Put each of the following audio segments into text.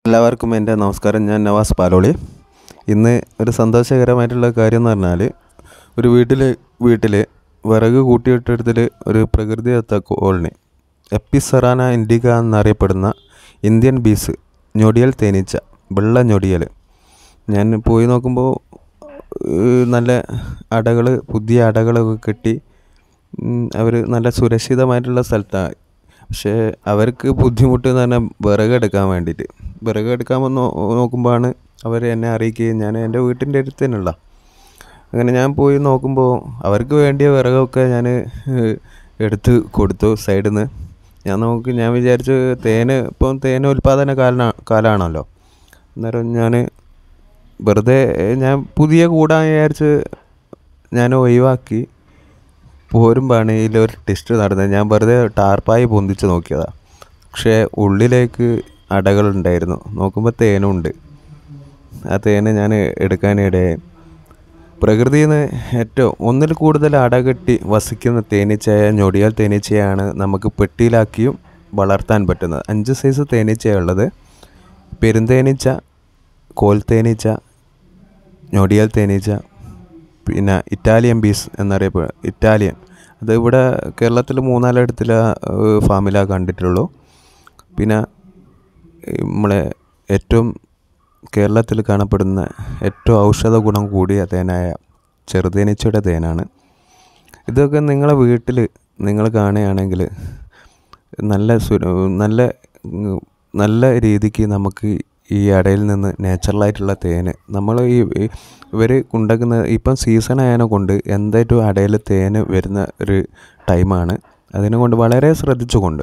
എല്ലാവർക്കും എൻ്റെ നമസ്കാരം ഞാൻ നവാസ് പാലോളി ഇന്ന് ഒരു സന്തോഷകരമായിട്ടുള്ള കാര്യം എന്ന് പറഞ്ഞാൽ ഒരു വീട്ടിൽ വീട്ടിൽ വിറക് കൂട്ടിയിട്ടത്തിൽ ഒരു പ്രകൃതിദത്ത കോളനി എപ്പിസറാന ഇൻഡിക എന്നറിയപ്പെടുന്ന ഇന്ത്യൻ ബീസ് ഞൊടിയൽ തേനീച്ച വെള്ള ഞൊടിയൽ ഞാൻ പോയി നോക്കുമ്പോൾ നല്ല അടകൾ പുതിയ അടകളൊക്കെ കെട്ടി അവർ നല്ല സുരക്ഷിതമായിട്ടുള്ള സ്ഥലത്താണ് പക്ഷേ അവർക്ക് ബുദ്ധിമുട്ട് എന്ന് പറഞ്ഞാൽ വിറകെടുക്കാൻ വേണ്ടിയിട്ട് വിറകെടുക്കാൻ വന്ന് നോക്കുമ്പോഴാണ് അവർ എന്നെ അറിയിക്കുകയും ഞാൻ എൻ്റെ വീട്ടിൻ്റെ അടുത്ത് തന്നെയുള്ള അങ്ങനെ ഞാൻ പോയി നോക്കുമ്പോൾ അവർക്ക് വേണ്ടിയ വിറകൊക്കെ ഞാൻ എടുത്ത് കൊടുത്തു സൈഡിൽ നിന്ന് ഞാൻ നോക്കി ഞാൻ വിചാരിച്ചു തേന് ഇപ്പം തേൻ ഉൽപ്പാദന കാല കാലമാണല്ലോ അന്നേരം ഞാൻ വെറുതെ ഞാൻ പുതിയ കൂടാൻ വിചാരിച്ച് ഞാൻ ഒഴിവാക്കി പോരുമ്പോഴാണ് ഇതിലൊരു ടെസ്റ്റ് നടന്നത് ഞാൻ വെറുതെ ടാർപ്പായി പൊന്തിച്ച് നോക്കിയതാണ് പക്ഷേ ഉള്ളിലേക്ക് അടകളുണ്ടായിരുന്നു നോക്കുമ്പോൾ തേനുണ്ട് ആ തേന് ഞാൻ എടുക്കാനിടയായി പ്രകൃതിയിൽ നിന്ന് ഏറ്റവും ഒന്നിൽ കൂടുതൽ അടകെട്ടി വസിക്കുന്ന തേനീച്ചയായ ഞൊടിയാൽ തേനീച്ചയാണ് നമുക്ക് പെട്ടിയിലാക്കിയും വളർത്താൻ പറ്റുന്നത് അഞ്ച് സൈസ് തേനീച്ചയുള്ളത് പെരുന്തേനീച്ച കോൽ തേനീച്ച ഞൊടിയാൽ തേനീച്ച പിന്നെ ഇറ്റാലിയൻ ബീസ് എന്നറിയപ്പെടുക ഇറ്റാലിയൻ അത് ഇവിടെ കേരളത്തിൽ മൂന്നാലിടത്തിൽ ഫാമിലാണ് കണ്ടിട്ടുള്ളൂ പിന്നെ നമ്മളെ ഏറ്റവും കേരളത്തിൽ കാണപ്പെടുന്ന ഏറ്റവും ഔഷധ ഗുണം കൂടിയ തേനായ ചെറുതേനീച്ചയുടെ തേനാണ് ഇതൊക്കെ നിങ്ങളെ വീട്ടിൽ നിങ്ങൾ കാണുകയാണെങ്കിൽ നല്ല സുര നല്ല നല്ല രീതിക്ക് നമുക്ക് ഈ അടയിൽ നിന്ന് നാച്ചുറലായിട്ടുള്ള തേന് നമ്മൾ ഈ ഇവർ ഉണ്ടാക്കുന്ന ഇപ്പം സീസൺ ആയതിനെ കൊണ്ട് എന്തായിട്ടും അടയിൽ തേന് വരുന്ന ഒരു ടൈമാണ് അതിനെ കൊണ്ട് വളരെ ശ്രദ്ധിച്ചുകൊണ്ട്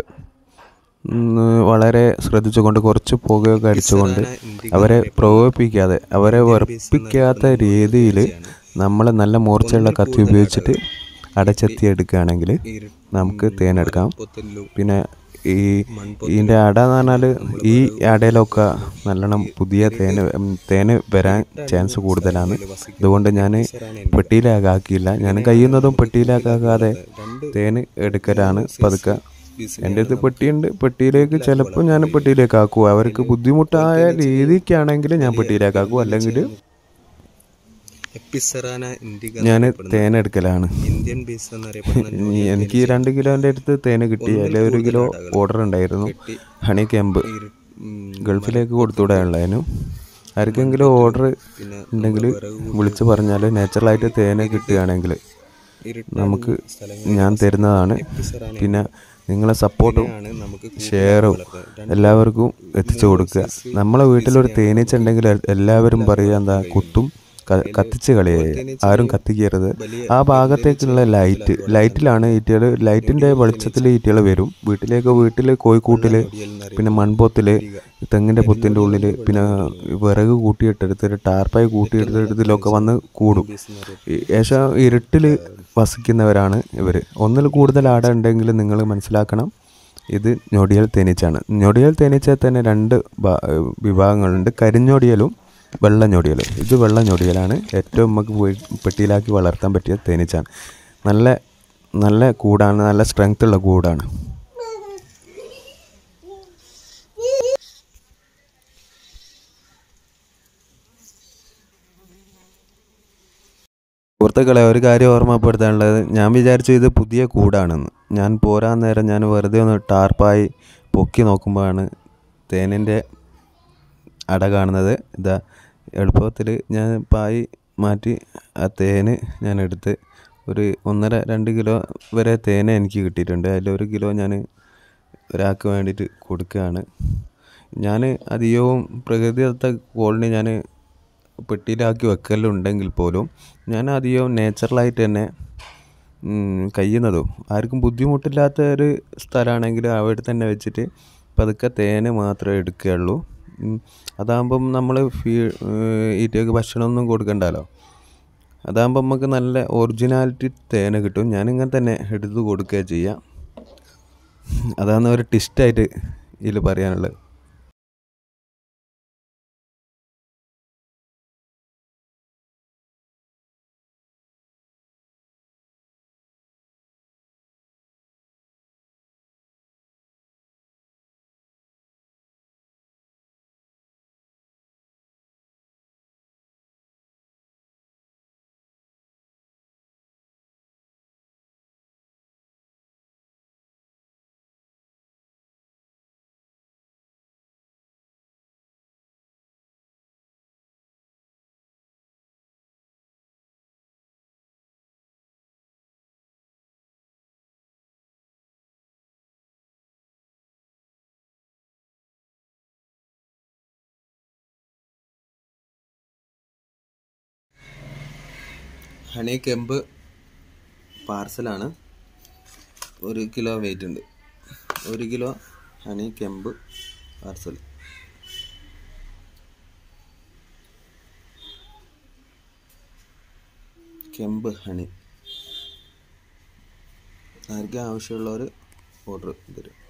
വളരെ ശ്രദ്ധിച്ചുകൊണ്ട് കുറച്ച് പുകയൊക്കെ അടിച്ചുകൊണ്ട് അവരെ പ്രകോപിപ്പിക്കാതെ അവരെ വെറുപ്പിക്കാത്ത രീതിയിൽ നമ്മൾ നല്ല മൂർച്ചയുള്ള കത്തി ഉപയോഗിച്ചിട്ട് അടച്ചെത്തി എടുക്കുകയാണെങ്കിൽ നമുക്ക് തേനെടുക്കാം പിന്നെ ഈ ഇതിൻ്റെ അട എന്ന് പറഞ്ഞാൽ ഈ അടയിലൊക്കെ നല്ലോണം പുതിയ തേന് തേന് വരാൻ ചാൻസ് കൂടുതലാണ് അതുകൊണ്ട് ഞാൻ പെട്ടിയിലാക്കിയില്ല ഞാൻ കഴിയുന്നതും പെട്ടിയിലാക്കാതെ തേന് എടുക്കലാണ് പതുക്കെ എൻ്റെ അടുത്ത് പെട്ടിയുണ്ട് പെട്ടിയിലേക്ക് ചിലപ്പോൾ ഞാൻ പെട്ടിയിലേക്ക് ആക്കും അവർക്ക് ബുദ്ധിമുട്ടായ രീതിക്കാണെങ്കിൽ ഞാൻ പെട്ടിയിലേക്ക് ആക്കും അല്ലെങ്കിൽ ഞാൻ തേനെടുക്കലാണ് ഇന്ത്യൻ ബീസ് എന്നറിയപ്പെടുന്ന എനിക്ക് രണ്ട് കിലോൻ്റെ അടുത്ത് തേന് കിട്ടി അതിൽ ഒരു കിലോ ഓർഡർ ഉണ്ടായിരുന്നു ഹണി ക്യാമ്പ് ഗൾഫിലേക്ക് കൊടുത്തുവിടാനുള്ളതിനു ആർക്കെങ്കിലും ഓർഡർ ഉണ്ടെങ്കിൽ വിളിച്ച് പറഞ്ഞാൽ നാച്ചുറലായിട്ട് തേന് കിട്ടുകയാണെങ്കിൽ നമുക്ക് ഞാൻ തരുന്നതാണ് പിന്നെ നിങ്ങളെ സപ്പോർട്ടും ഷെയറും എല്ലാവർക്കും എത്തിച്ചു കൊടുക്കുക നമ്മളെ വീട്ടിലൊരു തേനീച്ച ഉണ്ടെങ്കിൽ എല്ലാവരും പറയുക എന്താ കുത്തും കത്തിച്ച് കളിയായി ആരും കത്തിക്കരുത് ആ ഭാഗത്തേക്കുള്ള ലൈറ്റ് ലൈറ്റിലാണ് ഈറ്റകൾ ലൈറ്റിൻ്റെ വെളിച്ചത്തിൽ ഈറ്റകൾ വരും വീട്ടിലേക്ക് വീട്ടിൽ കോഴിക്കൂട്ടിൽ പിന്നെ മൺപോത്തിൽ തെങ്ങിൻ്റെ പൊത്തിൻ്റെ ഉള്ളിൽ പിന്നെ വിറക് കൂട്ടിയിട്ടെടുത്ത് ടാർപ്പായി കൂട്ടിയിട്ടെടുത്തിലൊക്കെ വന്ന് കൂടും ഏകദേശം ഇരുട്ടിൽ വസിക്കുന്നവരാണ് ഇവർ ഒന്നിൽ കൂടുതൽ ആട ഉണ്ടെങ്കിൽ നിങ്ങൾ മനസ്സിലാക്കണം ഇത് ഞൊടിയൽ തേനീച്ചാണ് ഞൊടിയൽ തേനീച്ച തന്നെ രണ്ട് വിഭാഗങ്ങളുണ്ട് കരിഞ്ഞൊടിയലും വെള്ള ഞൊടിയൽ ഇത് വെള്ള ഞൊടിയലാണ് ഏറ്റവും നമുക്ക് പെട്ടിയിലാക്കി വളർത്താൻ പറ്റിയ തേനീച്ചാണ് നല്ല നല്ല കൂടാണ് നല്ല സ്ട്രെങ്ത് ഉള്ള കൂടാണ് സുഹൃത്തുക്കളെ ഒരു കാര്യം ഓർമ്മപ്പെടുത്താനുള്ളത് ഞാൻ വിചാരിച്ചു ഇത് പുതിയ കൂടാണെന്ന് ഞാൻ പോരാൻ നേരം ഞാൻ വെറുതെ ഒന്ന് ടാർപ്പായി പൊക്കി നോക്കുമ്പോഴാണ് തേനിൻ്റെ അട കാണുന്നത് ഇതാ എളുപ്പത്തിൽ ഞാൻ പായി മാറ്റി ആ തേന് ഞാൻ എടുത്ത് ഒരു ഒന്നര രണ്ട് കിലോ വരെ തേന് എനിക്ക് കിട്ടിയിട്ടുണ്ട് അതിലൊരു കിലോ ഞാൻ ഒരാൾക്ക് വേണ്ടിയിട്ട് കൊടുക്കുകയാണ് ഞാൻ അധികവും പ്രകൃതിദത്ത കോളനി ഞാൻ പെട്ടിയിലാക്കി വെക്കലുണ്ടെങ്കിൽ പോലും ഞാൻ അധികവും നാച്ചുറലായിട്ട് തന്നെ കഴിയുന്നതും ആർക്കും ബുദ്ധിമുട്ടില്ലാത്ത ഒരു സ്ഥലമാണെങ്കിൽ അവിടെ തന്നെ വെച്ചിട്ട് പതുക്കെ തേന് മാത്രമേ എടുക്കുകയുള്ളൂ അതാകുമ്പം നമ്മൾ ഫീ ഈറ്റയ്ക്ക് ഭക്ഷണമൊന്നും കൊടുക്കണ്ടല്ലോ അതാകുമ്പോൾ നമുക്ക് നല്ല ഒറിജിനാലിറ്റി തേന് കിട്ടും ഞാനിങ്ങനെ തന്നെ എടുത്ത് കൊടുക്കുക ചെയ്യാം അതാണ് ഒരു ടിസ്റ്റായിട്ട് ഇതിൽ പറയാനുള്ളത് ഹണി കെമ്പ് പാർസലാണ് ഒരു കിലോ വെയിറ്റ് ഉണ്ട് ഒരു kilo honey camp parcel camp honey ആർക്കും ആവശ്യമുള്ളവർ ഓർഡർ തരും